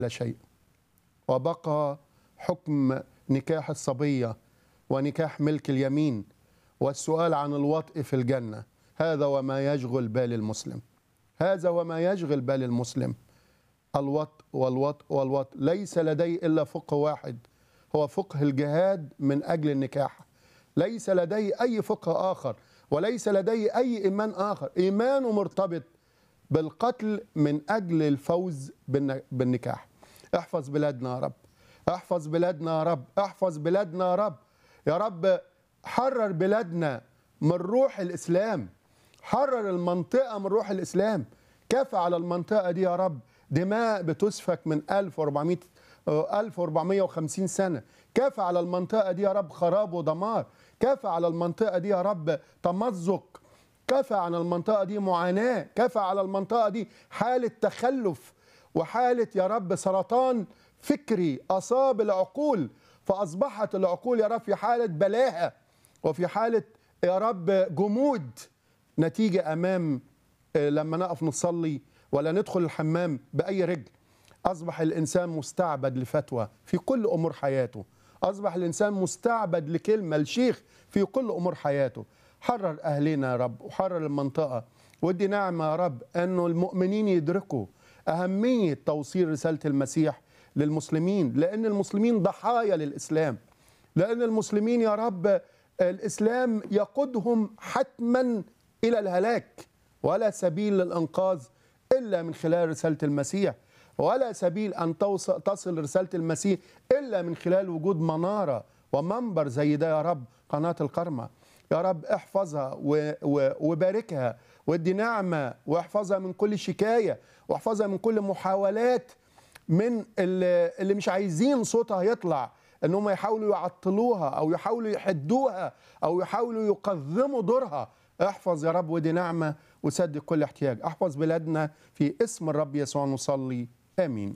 لا شيء وبقى حكم نكاح الصبية ونكاح ملك اليمين والسؤال عن الوطء في الجنة هذا وما يشغل بال المسلم هذا وما يشغل بال المسلم الوطء والوطء والوطء ليس لدي إلا فقه واحد هو فقه الجهاد من أجل النكاح ليس لدي أي فقه آخر وليس لدي أي إيمان آخر إيمانه مرتبط بالقتل من أجل الفوز بالن- بالنكاح احفظ بلادنا يا رب احفظ بلادنا يا رب احفظ بلادنا يا رب يا رب حرر بلادنا من روح الإسلام حرر المنطقة من روح الإسلام كفى على المنطقة دي يا رب دماء بتسفك من 1400 آه، 1450 سنة كفى على المنطقة دي يا رب خراب ودمار كفى على المنطقة دي يا رب تمزق كفى على المنطقة دي معاناة كفى على المنطقة دي حالة تخلف وحالة يا رب سرطان فكري أصاب العقول فأصبحت العقول يا رب في حالة بلاهة وفي حالة يا رب جمود نتيجة أمام آه، لما نقف نصلي ولا ندخل الحمام بأي رجل أصبح الإنسان مستعبد لفتوى في كل أمور حياته أصبح الإنسان مستعبد لكلمة لشيخ في كل أمور حياته حرر أهلنا يا رب وحرر المنطقة ودي نعمة يا رب أنه المؤمنين يدركوا أهمية توصيل رسالة المسيح للمسلمين لأن المسلمين ضحايا للإسلام لأن المسلمين يا رب الإسلام يقودهم حتما إلى الهلاك ولا سبيل للإنقاذ إلا من خلال رسالة المسيح ولا سبيل أن توصل تصل رسالة المسيح إلا من خلال وجود منارة ومنبر زي ده يا رب قناة الكرمة يا رب احفظها و- و- وباركها وادي نعمة واحفظها من كل شكاية واحفظها من كل محاولات من اللي, اللي مش عايزين صوتها يطلع ان هم يحاولوا يعطلوها او يحاولوا يحدوها او يحاولوا يقذموا دورها احفظ يا رب ودي نعمه وسدد كل احتياج احفظ بلادنا في اسم الرب يسوع نصلي امين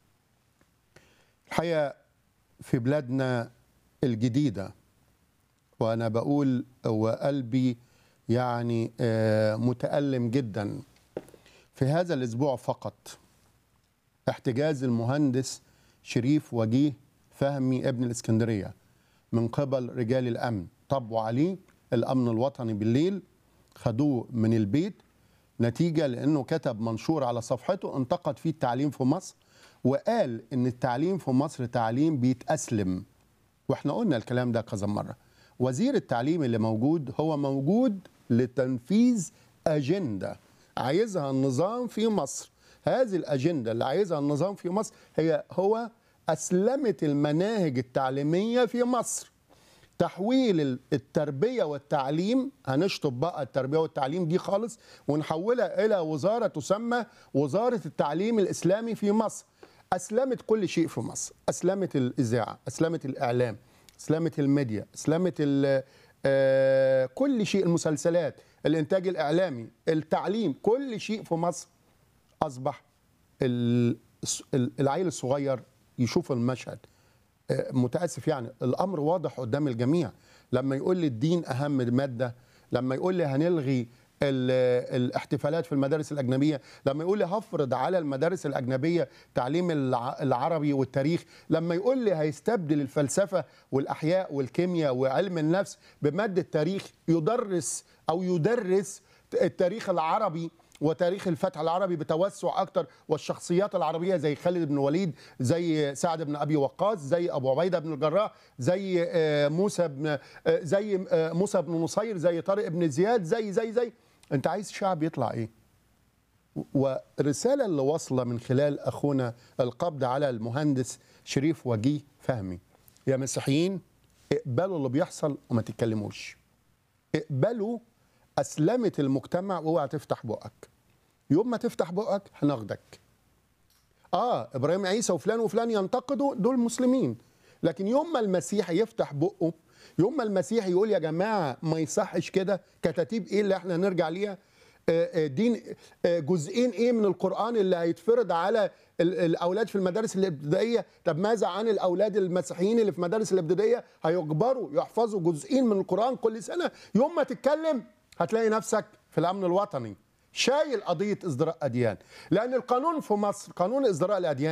الحقيقه في بلادنا الجديده وانا بقول وقلبي يعني آه، متالم جدا في هذا الاسبوع فقط احتجاز المهندس شريف وجيه فهمي ابن الاسكندريه من قبل رجال الامن طبوا عليه الامن الوطني بالليل خدوه من البيت نتيجه لانه كتب منشور على صفحته انتقد فيه التعليم في مصر وقال ان التعليم في مصر تعليم بيتاسلم واحنا قلنا الكلام ده كذا مره وزير التعليم اللي موجود هو موجود لتنفيذ اجنده عايزها النظام في مصر هذه الاجنده اللي عايزها النظام في مصر هي هو اسلمه المناهج التعليميه في مصر تحويل ال- التربية والتعليم هنشطب بقى التربية والتعليم دي خالص ونحولها إلى وزارة تسمى وزارة التعليم الإسلامي في مصر أسلمت كل شيء في مصر أسلمت الإذاعة أسلمت الإعلام أسلمت الميديا أسلمت ال- آه، كل شيء المسلسلات الإنتاج الإعلامي التعليم كل شيء في مصر أصبح ال- ال- العيل الصغير يشوف المشهد آه، متاسف يعني الامر واضح قدام الجميع لما يقول لي الدين اهم ماده لما يقول لي هنلغي ال- الاحتفالات في المدارس الاجنبيه لما يقول لي هفرض على المدارس الاجنبيه تعليم الع- العربي والتاريخ لما يقول لي هيستبدل الفلسفه والاحياء والكيمياء وعلم النفس بماده تاريخ يدرس او يدرس التاريخ العربي وتاريخ الفتح العربي بتوسع اكتر والشخصيات العربيه زي خالد بن وليد زي سعد بن ابي وقاص زي ابو عبيده بن الجراح زي آه، موسى بن آه، زي آه، موسى بن نصير زي طارق بن زياد زي زي زي انت عايز شعب يطلع ايه والرساله اللي واصله من خلال اخونا القبض على المهندس شريف وجيه فهمي يا مسيحيين اقبلوا اللي بيحصل وما تتكلموش اقبلوا اسلمه المجتمع واوعى تفتح بقك يوم ما تفتح بقك هناخدك اه ابراهيم عيسى وفلان وفلان ينتقدوا دول مسلمين لكن يوم ما المسيح يفتح بقه يوم ما المسيح يقول يا جماعه ما يصحش كده كتاتيب ايه اللي احنا نرجع ليها آه، آه، دين آه، جزئين ايه من القران اللي هيتفرض على ال- الاولاد في المدارس الابتدائيه طب ماذا عن الاولاد المسيحيين اللي في المدارس الابتدائيه هيجبروا يحفظوا جزئين من القران كل سنه يوم ما تتكلم هتلاقي نفسك في الامن الوطني شايل قضيه ازدراء اديان لان القانون في مصر قانون ازدراء الاديان